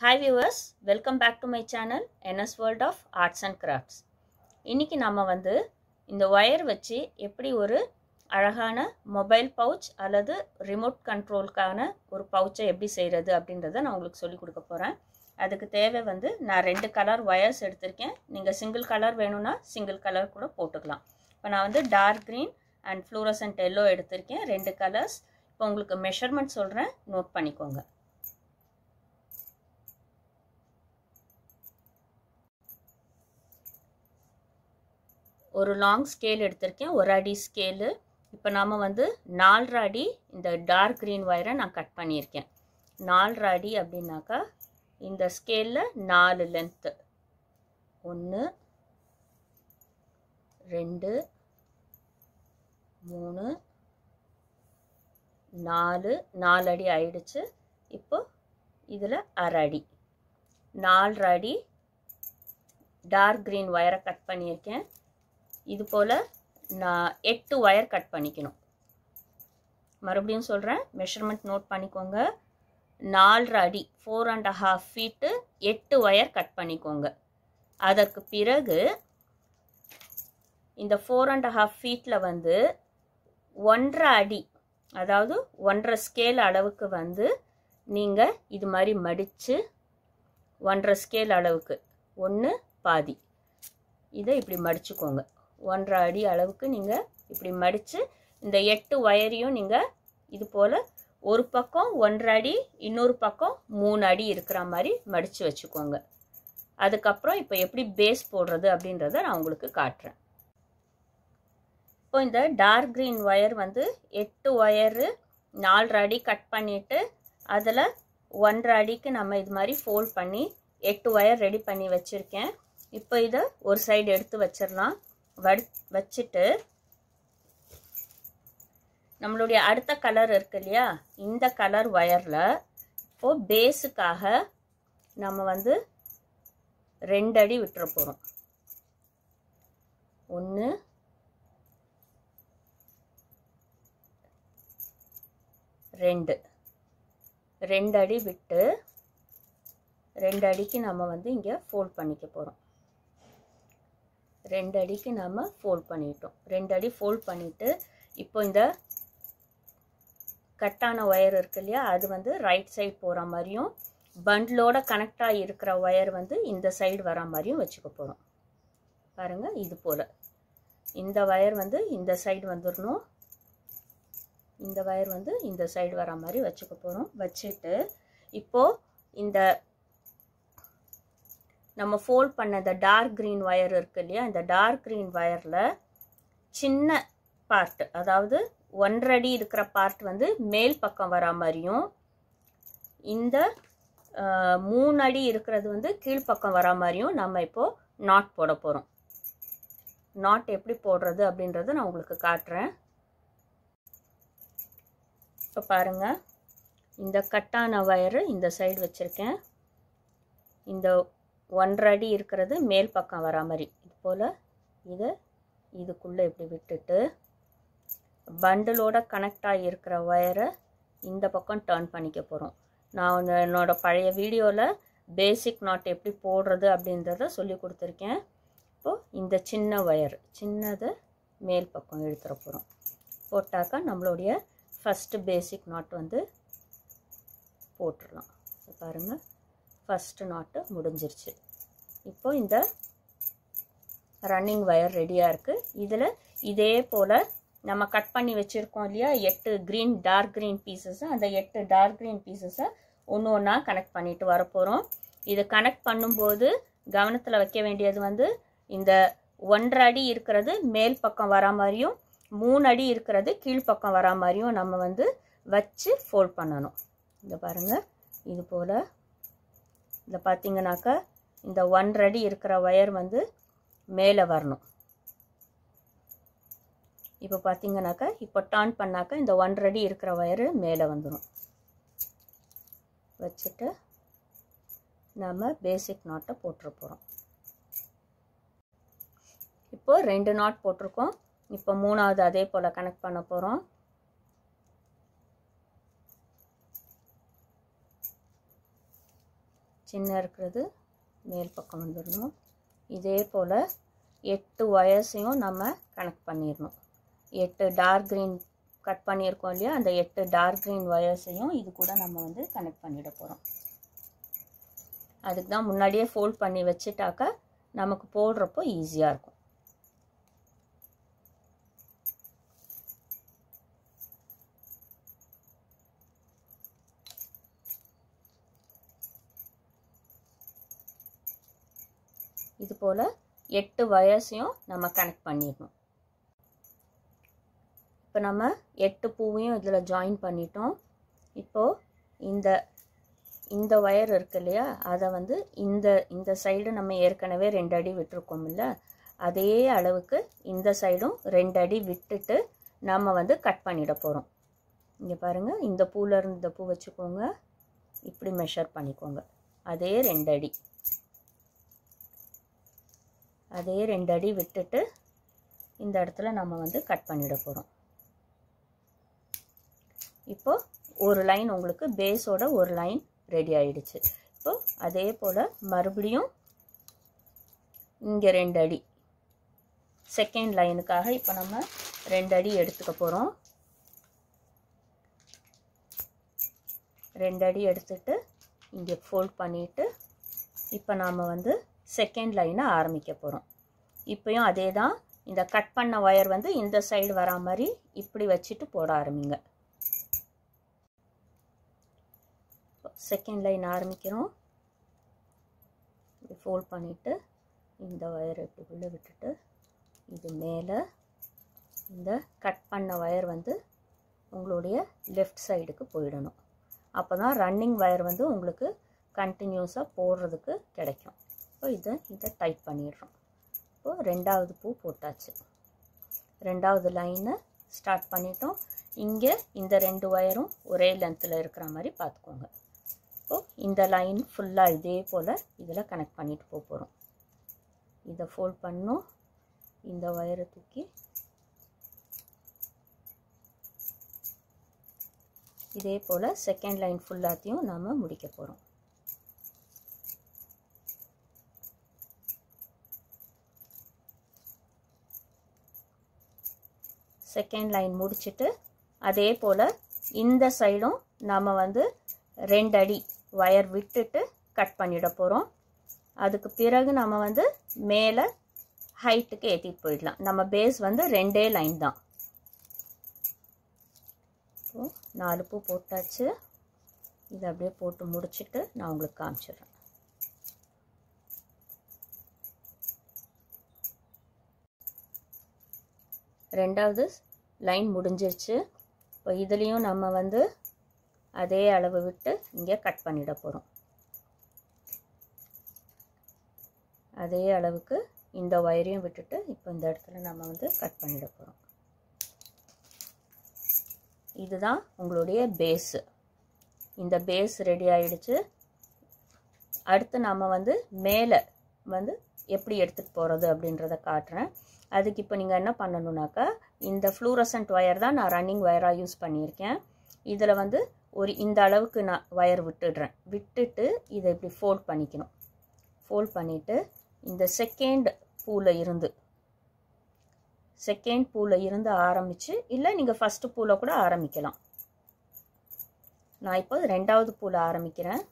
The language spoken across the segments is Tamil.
hi viewers welcome back to my channel NS world of arts and crafts இன்றைக்கி நம்ம வந்து இந்த ஒயர் வச்சு எப்படி ஒரு அழகான மொபைல் பவுச் அல்லது ரிமோட் கண்ட்ரோலுக்கான ஒரு பவுச்சை எப்படி செய்கிறது அப்படின்றத நான் உங்களுக்கு சொல்லிக் கொடுக்க போகிறேன் அதுக்கு தேவை வந்து நான் ரெண்டு கலர் ஒயர்ஸ் எடுத்திருக்கேன் நீங்கள் சிங்கிள் கலர் வேணும்னா சிங்கிள் கலர் கூட போட்டுக்கலாம் இப்போ நான் வந்து dark green and fluorescent yellow எடுத்திருக்கேன் ரெண்டு கலர்ஸ் இப்போ உங்களுக்கு மெஷர்மெண்ட் சொல்கிறேன் நோட் பண்ணிக்கோங்க ஒரு லாங் ஸ்கேல் எடுத்திருக்கேன் ஒரு அடி ஸ்கேலு இப்போ நாம் வந்து நாலரை அடி இந்த டார்க் க்ரீன் ஒயரை நான் கட் பண்ணியிருக்கேன் நாலரை அடி அப்படின்னாக்கா இந்த ஸ்கேலில் நாலு லென்த்து ஒன்று ரெண்டு மூணு நாலு நாலு அடி ஆயிடுச்சு இப்போ இதில் அரை அடி நாலரை அடி டார்க் க்ரீன் ஒயரை கட் பண்ணியிருக்கேன் இது போல் நான் எட்டு ஒயர் கட் பண்ணிக்கணும் மறுபடியும் சொல்கிறேன் மெஷர்மெண்ட் நோட் பண்ணிக்கோங்க நாலரை அடி ஃபோர் அண்ட் ஹாஃப் ஃபீட்டு எட்டு ஒயர் கட் பண்ணிக்கோங்க அதற்கு பிறகு இந்த ஃபோர் அண்ட் ஹாஃப் ஃபீட்டில் வந்து ஒன்றரை அடி அதாவது ஒன்றரை ஸ்கேல் அளவுக்கு வந்து நீங்கள் இது மாதிரி மடித்து ஒன்றரை ஸ்கேல் அளவுக்கு ஒன்று பாதி இதை இப்படி மடிச்சுக்கோங்க ஒன்றரை அடி அளவுக்கு நீங்கள் இப்படி மடித்து இந்த எட்டு ஒயரையும் நீங்கள் இது போல் ஒரு பக்கம் ஒன்றரை அடி இன்னொரு பக்கம் மூணு அடி இருக்கிற மாதிரி மடித்து வச்சுக்கோங்க அதுக்கப்புறம் இப்போ எப்படி பேஸ் போடுறது அப்படின்றத நான் உங்களுக்கு காட்டுறேன் இப்போ இந்த டார்க் க்ரீன் ஒயர் வந்து எட்டு ஒயரு நாலரை அடி கட் பண்ணிவிட்டு அதில் ஒன்றரை அடிக்கு நம்ம இது மாதிரி ஃபோல்ட் பண்ணி எட்டு ஒயர் ரெடி பண்ணி வச்சுருக்கேன் இப்போ இதை ஒரு சைடு எடுத்து வச்சிடலாம் வடி வச்சுட்டு நம்மளுடைய அடுத்த கலர் இருக்கு இல்லையா இந்த கலர் ஒயரில் இப்போது பேஸுக்காக நம்ம வந்து ரெண்டு அடி விட்டுற போகிறோம் ஒன்று ரெண்டு ரெண்டு அடி விட்டு ரெண்டு அடிக்கு நம்ம வந்து இங்கே ஃபோல்ட் பண்ணிக்க போகிறோம் ரெண்டு அடிக்கு நம்ம ஃபோல்ட் பண்ணிட்டோம் ரெண்டு அடி ஃபோல்ட் பண்ணிவிட்டு இப்போ இந்த கட்டான ஒயர் இருக்கு இல்லையா அது வந்து ரைட் சைடு போகிற மாதிரியும் பண்டிலோட கனெக்டாக இருக்கிற ஒயர் வந்து இந்த சைடு வர மாதிரியும் வச்சுக்க போகிறோம் பாருங்கள் இது போல் இந்த ஒயர் வந்து இந்த சைடு வந்துடணும் இந்த ஒயர் வந்து இந்த சைடு வர மாதிரி வச்சுக்க போகிறோம் வச்சுட்டு இப்போது இந்த நம்ம ஃபோல்ட் பண்ண இந்த டார்க் க்ரீன் ஒயர் இருக்கு இல்லையா இந்த டார்க் க்ரீன் ஒயரில் சின்ன பார்ட் அதாவது ஒன்றடி இருக்கிற பார்ட் வந்து மேல் பக்கம் வரா மாதிரியும் இந்த மூணு அடி இருக்கிறது வந்து கீழ்ப்பக்கம் வரா மாதிரியும் நம்ம இப்போது நாட் போட போகிறோம் நாட் எப்படி போடுறது அப்படின்றத நான் உங்களுக்கு காட்டுறேன் இப்போ பாருங்கள் இந்த கட்டான ஒயரு இந்த சைடு வச்சுருக்கேன் இந்த ஒன்றரை அடி இருக்கிறது மேல் பக்கம் வரா மாதிரி இது போல் இதை இதுக்குள்ளே இப்படி விட்டுட்டு பண்டிலோட கனெக்ட் ஆகி இருக்கிற ஒயரை இந்த பக்கம் டேர்ன் பண்ணிக்க போகிறோம் நான் என்னோடய பழைய வீடியோவில் பேசிக் நாட் எப்படி போடுறது அப்படின்றத சொல்லி கொடுத்துருக்கேன் இப்போது இந்த சின்ன ஒயர் சின்னதை மேல் பக்கம் இழுத்துற போகிறோம் போட்டாக்கா நம்மளுடைய ஃபஸ்ட்டு பேசிக் நாட் வந்து போட்டுடலாம் பாருங்கள் ஃபஸ்ட்டு நாட்டு முடிஞ்சிருச்சு இப்போ இந்த ரன்னிங் ஒயர் ரெடியாக இருக்குது இதில் இதே போல் நம்ம கட் பண்ணி வச்சுருக்கோம் இல்லையா எட்டு க்ரீன் டார்க் க்ரீன் பீசஸை அந்த எட்டு டார்க் க்ரீன் பீசஸை ஒன்று ஒன்றா கனெக்ட் பண்ணிட்டு வரப்போகிறோம் இது கனெக்ட் பண்ணும்போது கவனத்தில் வைக்க வேண்டியது வந்து இந்த ஒன்றரை அடி இருக்கிறது மேல் பக்கம் வரா மாதிரியும் மூணு அடி இருக்கிறது கீழ்ப்பக்கம் வரா மாதிரியும் நம்ம வந்து வச்சு ஃபோல்ட் பண்ணணும் இந்த பாருங்கள் இது போல் இந்த பார்த்தீங்கன்னாக்கா இந்த ஒன்றரை அடி இருக்கிற ஒயர் வந்து மேலே வரணும் இப்போ பார்த்தீங்கன்னாக்கா இப்போ டர்ன் பண்ணாக்கா இந்த ஒன்றரை அடி இருக்கிற ஒயரு மேலே வந்துடும் வச்சுட்டு நம்ம பேசிக் நாட்டை போட்டுற போகிறோம் இப்போது ரெண்டு நாட் போட்டிருக்கோம் இப்போ மூணாவது அதே போல் கனெக்ட் பண்ண போகிறோம் சின்ன இருக்கிறது மேல் பக்கம் வந்துடணும் இதே போல் எட்டு ஒயர்ஸையும் நம்ம கனெக்ட் பண்ணிடணும் எட்டு டார்க் க்ரீன் கட் பண்ணியிருக்கோம் இல்லையா அந்த எட்டு டார்க் க்ரீன் ஒயர்ஸையும் இது கூட நம்ம வந்து கனெக்ட் பண்ணிட போகிறோம் அதுக்கு தான் முன்னாடியே ஃபோல்ட் பண்ணி வச்சுட்டாக்கா நமக்கு போடுறப்போ ஈஸியாக இருக்கும் இது போல் எட்டு வயசையும் நம்ம கனெக்ட் பண்ணிடணும் இப்போ நம்ம எட்டு பூவையும் இதில் ஜாயின் பண்ணிட்டோம் இப்போது இந்த இந்த ஒயர் இருக்கு இல்லையா அதை வந்து இந்த இந்த சைடு நம்ம ஏற்கனவே ரெண்டு அடி விட்டுருக்கோம் இல்லை அதே அளவுக்கு இந்த சைடும் ரெண்டு அடி விட்டுட்டு நம்ம வந்து கட் பண்ணிட போகிறோம் இங்கே பாருங்கள் இந்த பூவில் இருந்து இந்த பூ வச்சுக்கோங்க இப்படி மெஷர் பண்ணிக்கோங்க அதே ரெண்டு அடி அதே ரெண்டு அடி விட்டுட்டு இந்த இடத்துல நம்ம வந்து கட் பண்ணிட போகிறோம் இப்போ ஒரு லைன் உங்களுக்கு பேஸோட ஒரு லைன் ரெடி ஆயிடுச்சு இப்போ அதே போல் மறுபடியும் இங்கே ரெண்டு அடி செகண்ட் லைனுக்காக இப்போ நம்ம ரெண்டு அடி எடுத்துக்க போகிறோம் ரெண்டு அடி எடுத்துட்டு இங்கே ஃபோல்ட் பண்ணிவிட்டு இப்போ நாம் வந்து செகண்ட் லைனை ஆரம்பிக்க போகிறோம் இப்போயும் அதே தான் இந்த கட் பண்ண ஒயர் வந்து இந்த சைடு வரா மாதிரி இப்படி வச்சுட்டு போட ஆரம்பிங்க செகண்ட் லைன் ஆரம்பிக்கிறோம் இப்படி ஃபோல்ட் பண்ணிவிட்டு இந்த ஒயர் இப்படி உள்ளே விட்டுட்டு இது மேலே இந்த கட் பண்ண ஒயர் வந்து உங்களுடைய லெஃப்ட் சைடுக்கு போயிடணும் அப்போ தான் ரன்னிங் ஒயர் வந்து உங்களுக்கு கண்டினியூஸாக போடுறதுக்கு கிடைக்கும் இப்போ இதை இதை டைட் பண்ணிடுறோம் இப்போது ரெண்டாவது பூ போட்டாச்சு ரெண்டாவது லைனை ஸ்டார்ட் பண்ணிட்டோம் இங்கே இந்த ரெண்டு ஒயரும் ஒரே லென்த்தில் இருக்கிற மாதிரி பார்த்துக்கோங்க இப்போது இந்த லைன் ஃபுல்லாக இதே போல் இதில் கனெக்ட் பண்ணிட்டு போக போகிறோம் இதை ஃபோல்ட் பண்ணோம் இந்த ஒயரை தூக்கி இதே போல் செகண்ட் லைன் ஃபுல்லாத்தையும் நாம் முடிக்க போகிறோம் செகண்ட் லைன் முடிச்சுட்டு அதே போல் இந்த சைடும் நாம் வந்து ரெண்டு அடி ஒயர் விட்டுட்டு கட் பண்ணிட போகிறோம் அதுக்கு பிறகு நம்ம வந்து மேலே ஹைட்டுக்கு ஏற்றிட்டு போயிடலாம் நம்ம பேஸ் வந்து ரெண்டே லைன் தான் இப்போ நாலு பூ போட்டாச்சு இதை அப்படியே போட்டு முடிச்சுட்டு நான் உங்களுக்கு காமிச்சிடுறேன் ரெண்டாவது லைன் முடிஞ்சிருச்சு இப்போ இதுலேயும் நம்ம வந்து அதே அளவு விட்டு இங்கே கட் பண்ணிட போகிறோம் அதே அளவுக்கு இந்த ஒயரையும் விட்டுட்டு இப்போ இந்த இடத்துல நம்ம வந்து கட் பண்ணிட போகிறோம் இதுதான் உங்களுடைய பேஸு இந்த பேஸ் ரெடி ஆயிடுச்சு அடுத்து நம்ம வந்து மேலே வந்து எப்படி எடுத்துகிட்டு போகிறது அப்படின்றத காட்டுறேன் அதுக்கு இப்போ நீங்கள் என்ன பண்ணணுன்னாக்கா இந்த ஃப்ளூரசன்ட் ஒயர் தான் நான் ரன்னிங் ஒயராக யூஸ் பண்ணியிருக்கேன் இதில் வந்து ஒரு இந்த அளவுக்கு நான் ஒயர் விட்டுடுறேன் விட்டுட்டு இதை இப்படி ஃபோல்ட் பண்ணிக்கணும் ஃபோல்ட் பண்ணிவிட்டு இந்த செகண்ட் பூவில் இருந்து செகண்ட் பூவில் இருந்து ஆரம்பித்து இல்லை நீங்கள் ஃபஸ்ட்டு பூவில் கூட ஆரம்பிக்கலாம் நான் இப்போ ரெண்டாவது பூவில் ஆரம்பிக்கிறேன்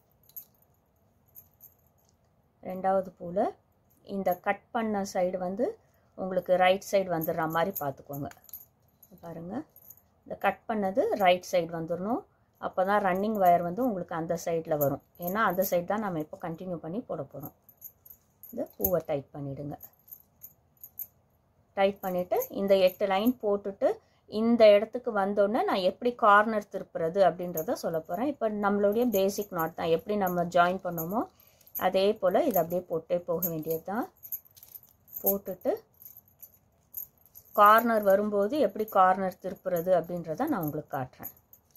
ரெண்டாவது பூவில் இந்த கட் பண்ண சைடு வந்து உங்களுக்கு ரைட் சைடு வந்துடுற மாதிரி பார்த்துக்கோங்க பாருங்கள் இந்த கட் பண்ணது ரைட் சைடு வந்துடணும் அப்போ தான் ரன்னிங் ஒயர் வந்து உங்களுக்கு அந்த சைடில் வரும் ஏன்னா அந்த சைடு தான் நம்ம இப்போ கண்டினியூ பண்ணி போட போகிறோம் இந்த பூவை டைட் பண்ணிவிடுங்க டைட் பண்ணிவிட்டு இந்த எட்டு லைன் போட்டுட்டு இந்த இடத்துக்கு வந்தோடனே நான் எப்படி கார்னர் திருப்புறது அப்படின்றத சொல்ல போகிறேன் இப்போ நம்மளுடைய பேசிக் நாட் தான் எப்படி நம்ம ஜாயின் பண்ணோமோ அதே போல் இதை அப்படியே போட்டே போக வேண்டியது தான் போட்டுட்டு கார்னர் வரும்போது எப்படி கார்னர் திருப்புறது அப்படின்றத நான் உங்களுக்கு காட்டுறேன்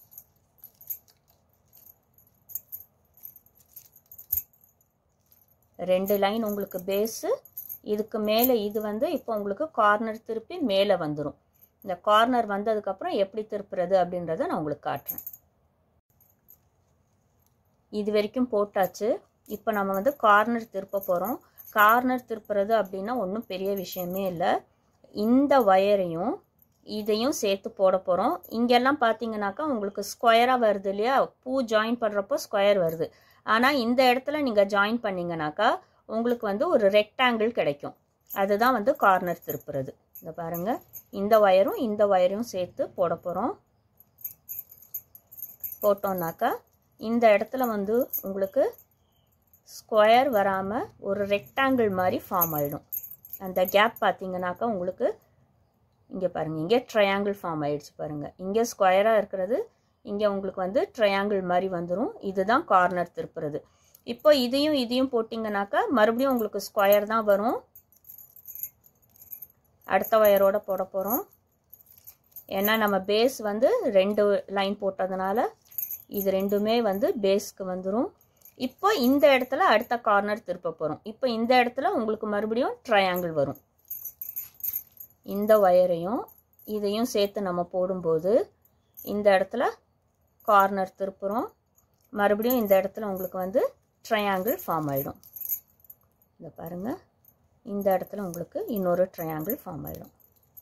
ரெண்டு லைன் உங்களுக்கு பேஸு இதுக்கு மேலே இது வந்து இப்போ உங்களுக்கு கார்னர் திருப்பி மேலே வந்துடும் இந்த கார்னர் வந்ததுக்கப்புறம் எப்படி திருப்புறது அப்படின்றத நான் உங்களுக்கு காட்டுறேன் இது வரைக்கும் போட்டாச்சு இப்போ நம்ம வந்து கார்னர் திருப்ப போகிறோம் கார்னர் திருப்புறது அப்படின்னா ஒன்றும் பெரிய விஷயமே இல்லை இந்த ஒயரையும் இதையும் சேர்த்து போட போகிறோம் இங்கெல்லாம் பார்த்தீங்கன்னாக்கா உங்களுக்கு ஸ்கொயராக வருது இல்லையா பூ ஜாயின் பண்ணுறப்போ ஸ்கொயர் வருது ஆனால் இந்த இடத்துல நீங்கள் ஜாயின் பண்ணிங்கனாக்கா உங்களுக்கு வந்து ஒரு ரெக்டாங்கிள் கிடைக்கும் அதுதான் வந்து கார்னர் திருப்புறது இந்த பாருங்கள் இந்த ஒயரும் இந்த ஒயரையும் சேர்த்து போட போகிறோம் போட்டோம்னாக்கா இந்த இடத்துல வந்து உங்களுக்கு ஸ்கொயர் வராமல் ஒரு ரெக்டாங்கிள் மாதிரி ஃபார்ம் ஆகிடும் அந்த கேப் பார்த்தீங்கன்னாக்கா உங்களுக்கு இங்கே பாருங்கள் இங்கே ட்ரையாங்கிள் ஃபார்ம் ஆயிடுச்சு பாருங்கள் இங்கே ஸ்கொயராக இருக்கிறது இங்கே உங்களுக்கு வந்து ட்ரையாங்கிள் மாதிரி வந்துடும் இதுதான் கார்னர் திருப்புறது இப்போ இதையும் இதையும் போட்டிங்கனாக்கா மறுபடியும் உங்களுக்கு ஸ்கொயர் தான் வரும் அடுத்த ஒயரோட போட போகிறோம் ஏன்னா நம்ம பேஸ் வந்து ரெண்டு லைன் போட்டதுனால இது ரெண்டுமே வந்து பேஸ்க்கு வந்துடும் இப்போ இந்த இடத்துல அடுத்த கார்னர் திருப்ப போகிறோம் இப்போ இந்த இடத்துல உங்களுக்கு மறுபடியும் ட்ரையாங்கிள் வரும் இந்த ஒயரையும் இதையும் சேர்த்து நம்ம போடும்போது இந்த இடத்துல கார்னர் திருப்புறோம் மறுபடியும் இந்த இடத்துல உங்களுக்கு வந்து ட்ரையாங்கிள் ஃபார்ம் ஆகிடும் இதை பாருங்கள் இந்த இடத்துல உங்களுக்கு இன்னொரு ட்ரையாங்கிள் ஃபார்ம் ஆகிடும்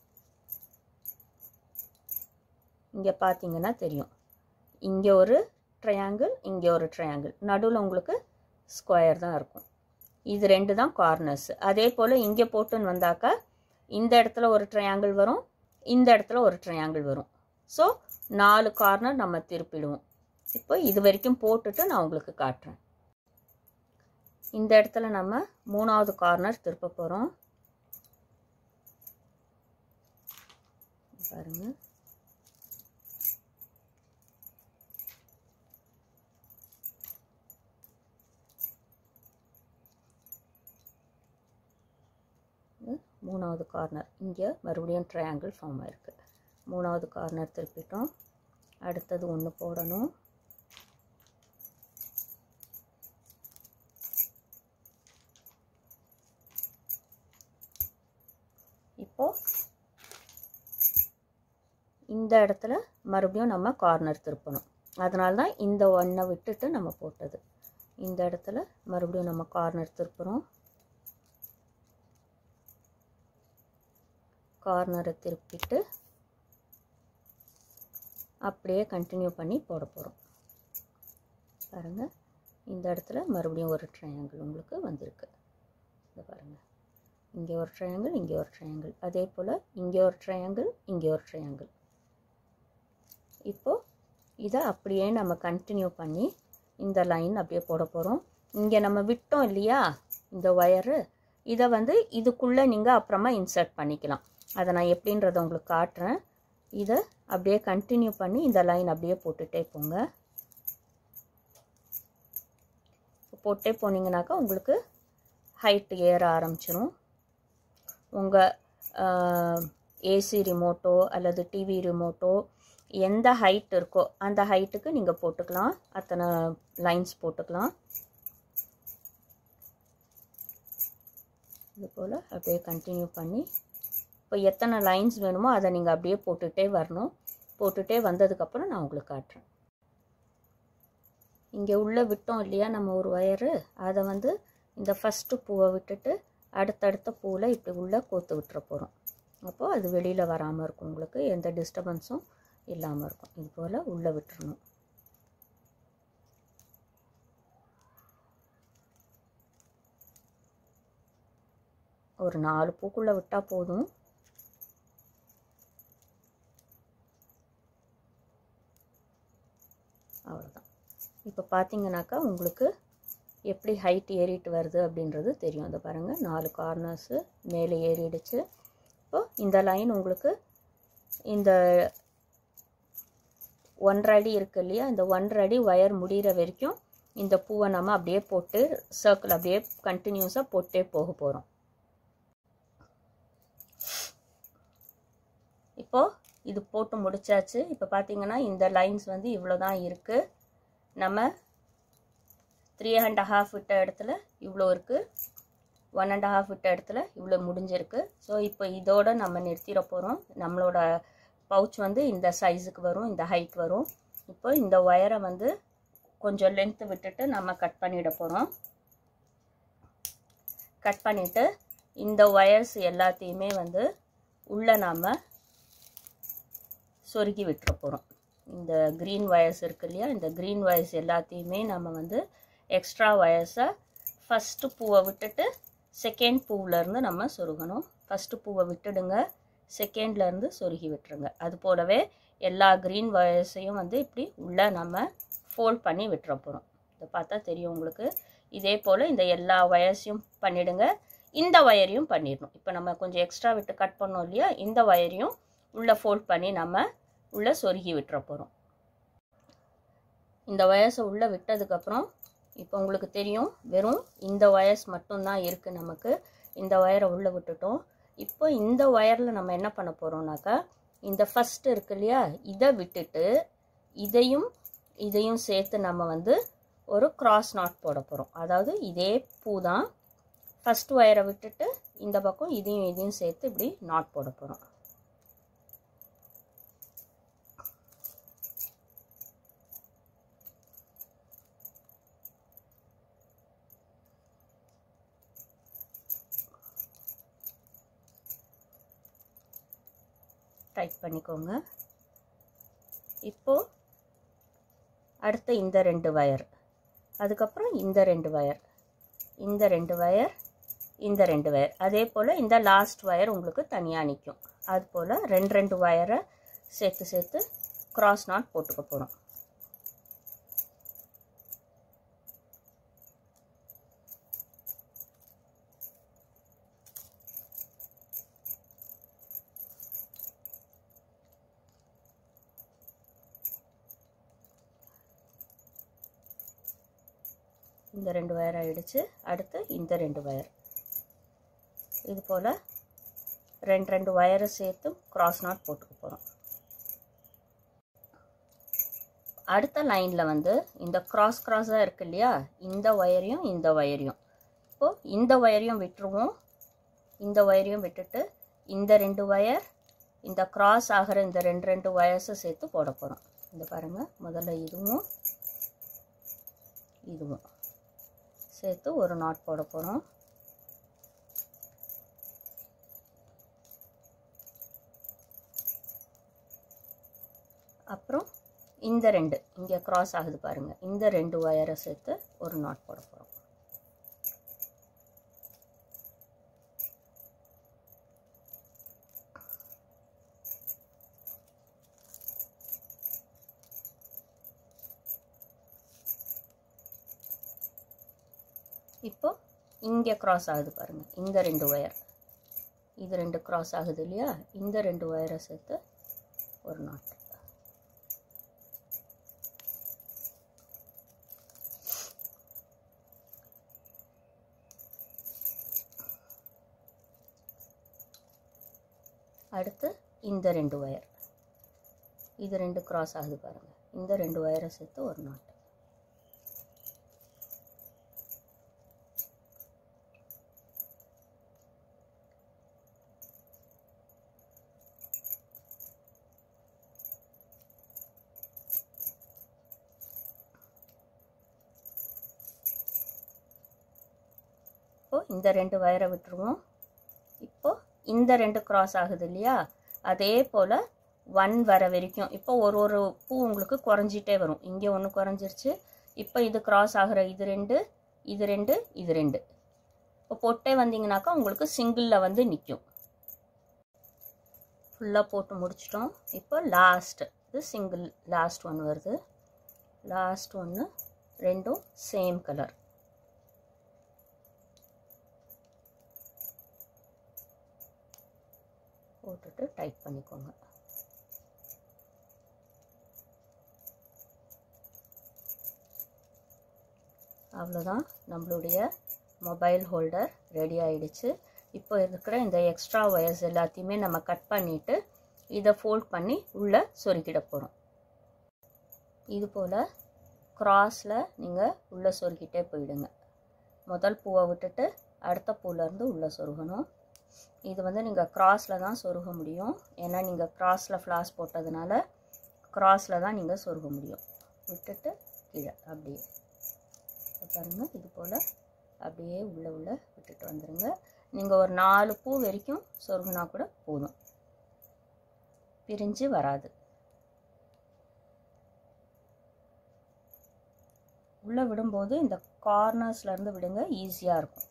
இங்கே பார்த்தீங்கன்னா தெரியும் இங்கே ஒரு ட்ரையாங்கிள் இங்கே ஒரு ட்ரையாங்கிள் நடுவில் உங்களுக்கு ஸ்கொயர் தான் இருக்கும் இது ரெண்டு தான் கார்னர்ஸ் அதே போல் இங்கே போட்டுன்னு வந்தாக்கா இந்த இடத்துல ஒரு ட்ரையாங்கிள் வரும் இந்த இடத்துல ஒரு ட்ரையாங்கிள் வரும் ஸோ நாலு கார்னர் நம்ம திருப்பிடுவோம் இப்போ இது வரைக்கும் போட்டுட்டு நான் உங்களுக்கு காட்டுறேன் இந்த இடத்துல நம்ம மூணாவது கார்னர் திருப்ப போகிறோம் பாருங்க மூணாவது கார்னர் இங்கே மறுபடியும் ட்ரையாங்கிள் ஃபார்ம் ஆயிருக்கு மூணாவது கார்னர் திருப்பிட்டோம் அடுத்தது ஒன்று போடணும் இப்போ இந்த இடத்துல மறுபடியும் நம்ம கார்னர் திருப்பணும் அதனால தான் இந்த ஒன்றை விட்டுட்டு நம்ம போட்டது இந்த இடத்துல மறுபடியும் நம்ம கார்னர் திருப்புறோம் கார்னரை திருப்பிட்டு அப்படியே கண்டினியூ பண்ணி போட போகிறோம் பாருங்கள் இந்த இடத்துல மறுபடியும் ஒரு ட்ரையாங்கிள் உங்களுக்கு வந்திருக்கு இதை பாருங்கள் இங்கே ஒரு ட்ரையாங்கிள் இங்கே ஒரு ட்ரையாங்கிள் அதே போல் இங்கே ஒரு ட்ரையாங்கிள் இங்கே ஒரு ட்ரையாங்கிள் இப்போது இதை அப்படியே நம்ம கண்டினியூ பண்ணி இந்த லைன் அப்படியே போட போகிறோம் இங்கே நம்ம விட்டோம் இல்லையா இந்த ஒயரு இதை வந்து இதுக்குள்ளே நீங்கள் அப்புறமா இன்சர்ட் பண்ணிக்கலாம் அதை நான் எப்படின்றத உங்களுக்கு காட்டுறேன் இதை அப்படியே கண்டினியூ பண்ணி இந்த லைன் அப்படியே போட்டுகிட்டே போங்க போட்டே போனீங்கனாக்கா உங்களுக்கு ஹைட் ஏற ஆரம்பிச்சிரும் உங்கள் ஏசி ரிமோட்டோ அல்லது டிவி ரிமோட்டோ எந்த ஹைட் இருக்கோ அந்த ஹைட்டுக்கு நீங்கள் போட்டுக்கலாம் அத்தனை லைன்ஸ் போட்டுக்கலாம் இது போல் அப்படியே கண்டினியூ பண்ணி இப்போ எத்தனை லைன்ஸ் வேணுமோ அதை நீங்கள் அப்படியே போட்டுகிட்டே வரணும் போட்டுகிட்டே வந்ததுக்கப்புறம் நான் உங்களுக்கு காட்டுறேன் இங்கே உள்ளே விட்டோம் இல்லையா நம்ம ஒரு ஒயரு அதை வந்து இந்த ஃபஸ்ட்டு பூவை விட்டுட்டு அடுத்தடுத்த பூவில் இப்படி உள்ளே கோத்து விட்டுற போகிறோம் அப்போது அது வெளியில் வராமல் இருக்கும் உங்களுக்கு எந்த டிஸ்டர்பன்ஸும் இல்லாமல் இருக்கும் இது போல் உள்ளே விட்டுறணும் ஒரு நாலு பூக்குள்ளே விட்டால் போதும் அவ்வளோதான் இப்போ பார்த்தீங்கன்னாக்கா உங்களுக்கு எப்படி ஹைட் ஏறிட்டு வருது அப்படின்றது தெரியும் அதை பாருங்கள் நாலு கார்னர்ஸு மேலே ஏறிடுச்சு இப்போ இந்த லைன் உங்களுக்கு இந்த ஒன்றரை அடி இருக்கு இல்லையா இந்த ஒன்றரை அடி ஒயர் முடிகிற வரைக்கும் இந்த பூவை நம்ம அப்படியே போட்டு சர்க்கிள் அப்படியே கண்டினியூஸாக போட்டே போக போகிறோம் இப்போது இது போட்டு முடிச்சாச்சு இப்போ பார்த்தீங்கன்னா இந்த லைன்ஸ் வந்து இவ்வளோ தான் இருக்குது நம்ம த்ரீ அண்ட் ஹாஃப் விட்ட இடத்துல இவ்வளோ இருக்குது ஒன் அண்ட் ஹாஃப் விட்ட இடத்துல இவ்வளோ முடிஞ்சிருக்கு ஸோ இப்போ இதோட நம்ம நிறுத்திட போகிறோம் நம்மளோட பவுச் வந்து இந்த சைஸுக்கு வரும் இந்த ஹைட் வரும் இப்போ இந்த ஒயரை வந்து கொஞ்சம் லென்த்து விட்டுட்டு நம்ம கட் பண்ணிட போகிறோம் கட் பண்ணிவிட்டு இந்த ஒயர்ஸ் எல்லாத்தையுமே வந்து உள்ளே நாம் சொருகி விட்டுற போகிறோம் இந்த க்ரீன் ஒயர்ஸ் இருக்கு இல்லையா இந்த க்ரீன் ஒயர்ஸ் எல்லாத்தையுமே நம்ம வந்து எக்ஸ்ட்ரா ஒயர்ஸை ஃபஸ்ட்டு பூவை விட்டுட்டு செகண்ட் பூவிலேருந்து நம்ம சொருகணும் ஃபஸ்ட்டு பூவை விட்டுடுங்க செகண்ட்லேருந்து சொருகி விட்டுருங்க அது போலவே எல்லா க்ரீன் ஒயர்ஸையும் வந்து இப்படி உள்ளே நம்ம ஃபோல்ட் பண்ணி விட்டுற போகிறோம் இதை பார்த்தா தெரியும் உங்களுக்கு இதே போல் இந்த எல்லா ஒயர்ஸையும் பண்ணிவிடுங்க இந்த ஒயரையும் பண்ணிடணும் இப்போ நம்ம கொஞ்சம் எக்ஸ்ட்ரா விட்டு கட் பண்ணோம் இல்லையா இந்த ஒயரையும் உள்ளே ஃபோல்ட் பண்ணி நம்ம உள்ளே சொருகி விட்டுற போகிறோம் இந்த ஒயர்ஸை உள்ளே விட்டதுக்கப்புறம் இப்போ உங்களுக்கு தெரியும் வெறும் இந்த ஒயர்ஸ் மட்டும்தான் இருக்குது நமக்கு இந்த ஒயரை உள்ளே விட்டுட்டோம் இப்போ இந்த ஒயரில் நம்ம என்ன பண்ண போகிறோம்னாக்கா இந்த ஃபஸ்ட்டு இருக்கு இல்லையா இதை விட்டுட்டு இதையும் இதையும் சேர்த்து நம்ம வந்து ஒரு கிராஸ் நாட் போட போகிறோம் அதாவது இதே பூ தான் ஃபஸ்ட் ஒயரை விட்டுட்டு இந்த பக்கம் இதையும் இதையும் சேர்த்து இப்படி நாட் போட போகிறோம் டைட் பண்ணிக்கோங்க இப்போது அடுத்து இந்த ரெண்டு வயர் அதுக்கப்புறம் இந்த ரெண்டு வயர் இந்த ரெண்டு வயர் இந்த ரெண்டு வயர் அதே போல் இந்த லாஸ்ட் வயர் உங்களுக்கு தனியாக நிற்கும் அது போல் ரெண்டு ரெண்டு வயரை சேர்த்து சேர்த்து கிராஸ் நாட் போட்டுக்க போகிறோம் இந்த ரெண்டு வயர் ஆகிடுச்சு அடுத்து இந்த ரெண்டு வயர் இது போல் ரெண்டு ரெண்டு வயரை சேர்த்து கிராஸ் நாட் போட்டுக்க போகிறோம் அடுத்த லைனில் வந்து இந்த கிராஸ் கிராஸாக இருக்கு இல்லையா இந்த ஒயரையும் இந்த ஒயரையும் இப்போது இந்த ஒயரையும் விட்டுருவோம் இந்த ஒயரையும் விட்டுட்டு இந்த ரெண்டு ஒயர் இந்த கிராஸ் ஆகிற இந்த ரெண்டு ரெண்டு ஒயர்ஸை சேர்த்து போட போகிறோம் இந்த பாருங்கள் முதல்ல இதுவும் இதுவும் சேர்த்து ஒரு நாட் போட போகிறோம் அப்புறம் இந்த ரெண்டு இங்கே கிராஸ் ஆகுது பாருங்கள் இந்த ரெண்டு ஒயரை சேர்த்து ஒரு நாட் போட போகிறோம் இப்போ இங்கே கிராஸ் ஆகுது பாருங்கள் இந்த ரெண்டு ஒயர் இது ரெண்டு கிராஸ் ஆகுது இல்லையா இந்த ரெண்டு ஒயரை சேர்த்து ஒரு நாட் அடுத்து இந்த ரெண்டு ஒயர் இது ரெண்டு கிராஸ் ஆகுது பாருங்கள் இந்த ரெண்டு ஒயரை சேர்த்து ஒரு நாட் இப்போது இந்த ரெண்டு வயரை விட்டுருவோம் இப்போது இந்த ரெண்டு கிராஸ் ஆகுது இல்லையா அதே போல் ஒன் வர வரைக்கும் இப்போ ஒரு ஒரு பூ உங்களுக்கு குறைஞ்சிட்டே வரும் இங்கே ஒன்று குறைஞ்சிருச்சு இப்போ இது கிராஸ் ஆகிற இது ரெண்டு இது ரெண்டு இது ரெண்டு இப்போ போட்டே வந்தீங்கனாக்கா உங்களுக்கு சிங்கிளில் வந்து நிற்கும் ஃபுல்லாக போட்டு முடிச்சிட்டோம் இப்போ லாஸ்ட் இது சிங்கிள் லாஸ்ட் ஒன் வருது லாஸ்ட் ஒன்று ரெண்டும் சேம் கலர் போட்டுட்டு டைட் பண்ணிக்கோங்க அவ்வளோதான் நம்மளுடைய மொபைல் ஹோல்டர் ரெடி ஆயிடுச்சு இப்போ இருக்கிற இந்த எக்ஸ்ட்ரா ஒயர்ஸ் எல்லாத்தையுமே நம்ம கட் பண்ணிவிட்டு இதை ஃபோல்ட் பண்ணி உள்ளே சொருக்கிட போகிறோம் இது போல் க்ராஸில் நீங்கள் உள்ளே சொருக்கிட்டே போயிடுங்க முதல் பூவை விட்டுட்டு அடுத்த பூலேருந்து உள்ளே சொருகணும் இது வந்து நீங்கள் க்ராஸில் தான் சொருக முடியும் ஏன்னா நீங்கள் க்ராஸில் ஃப்ளாஸ் போட்டதுனால க்ராஸில் தான் நீங்கள் சொருக முடியும் விட்டுட்டு கீழே அப்படியே பாருங்கள் இது போல் அப்படியே உள்ளே உள்ளே விட்டுட்டு வந்துடுங்க நீங்கள் ஒரு நாலு பூ வரைக்கும் சொருகுனா கூட போதும் பிரிஞ்சு வராது உள்ளே விடும்போது இந்த கார்னர்ஸ்லேருந்து விடுங்க ஈஸியாக இருக்கும்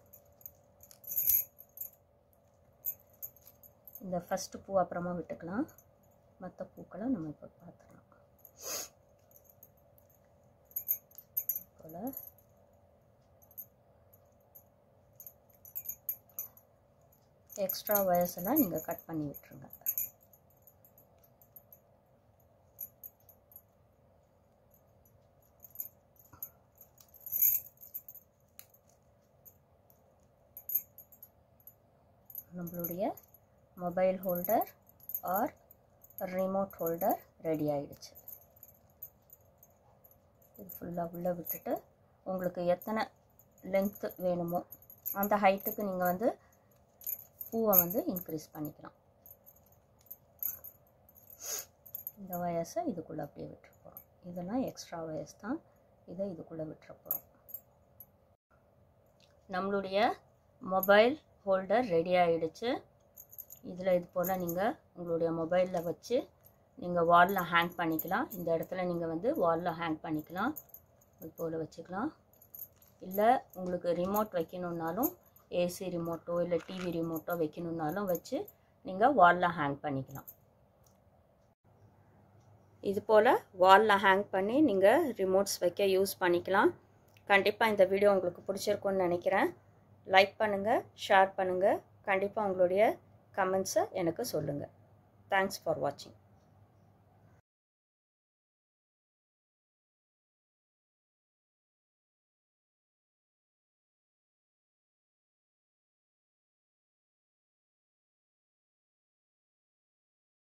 இந்த ஃபஸ்ட்டு பூ அப்புறமா விட்டுக்கலாம் மற்ற பூக்களை நம்ம இப்போ பார்த்துக்கலாம் போல் எக்ஸ்ட்ரா வயர்ஸ் எல்லாம் நீங்கள் கட் பண்ணி விட்டுருங்க நம்மளுடைய mobile holder or remote holder ready ஆயிடுச்சு இது ஃபுல்லாக உள்ளே விட்டுட்டு உங்களுக்கு எத்தனை லென்த்து வேணுமோ அந்த ஹைட்டுக்கு நீங்கள் வந்து பூவை வந்து இன்க்ரீஸ் பண்ணிக்கலாம் இந்த வயசை இதுக்குள்ளே அப்படியே விட்டுற போகிறோம் இதெல்லாம் எக்ஸ்ட்ரா வயசு தான் இதை இதுக்குள்ளே விட்டுற போகிறோம் நம்மளுடைய மொபைல் ஹோல்டர் ரெடி ஆகிடுச்சு இதில் இது போல் நீங்கள் உங்களுடைய மொபைலில் வச்சு நீங்கள் வாலில் ஹேங் பண்ணிக்கலாம் இந்த இடத்துல நீங்கள் வந்து வாலில் ஹேங் பண்ணிக்கலாம் இது போல் வச்சுக்கலாம் இல்லை உங்களுக்கு ரிமோட் வைக்கணுன்னாலும் ஏசி ரிமோட்டோ இல்லை டிவி ரிமோட்டோ வைக்கணுன்னாலும் வச்சு நீங்கள் வாலில் ஹேங் பண்ணிக்கலாம் இது போல் வாலில் ஹேங் பண்ணி நீங்கள் ரிமோட்ஸ் வைக்க யூஸ் பண்ணிக்கலாம் கண்டிப்பாக இந்த வீடியோ உங்களுக்கு பிடிச்சிருக்குன்னு நினைக்கிறேன் லைக் பண்ணுங்கள் ஷேர் பண்ணுங்கள் கண்டிப்பாக உங்களுடைய கமெண்ட்ஸை எனக்கு சொல்லுங்கள் தேங்க்ஸ் ஃபார் வாட்சிங்